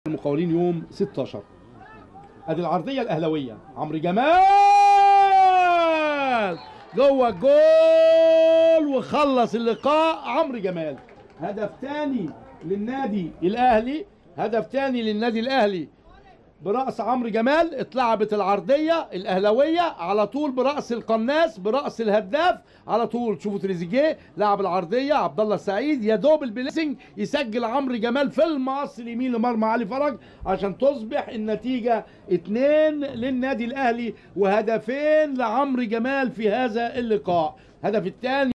المقاولين يوم 16 ادي العرضيه الاهلاويه عمرو جمال جوه الجول وخلص اللقاء عمرو جمال هدف تاني للنادي الاهلي هدف تاني للنادي الاهلي برأس عمرو جمال اتلعبت العرضية الأهلاوية على طول برأس القناص برأس الهداف على طول شوفوا تريزيجيه لعب العرضية عبد الله السعيد يا دوب البليسنج يسجل عمرو جمال في المقص اليمين لمرمى علي فرج عشان تصبح النتيجة اتنين للنادي الأهلي وهدفين لعمرو جمال في هذا اللقاء هدف الثاني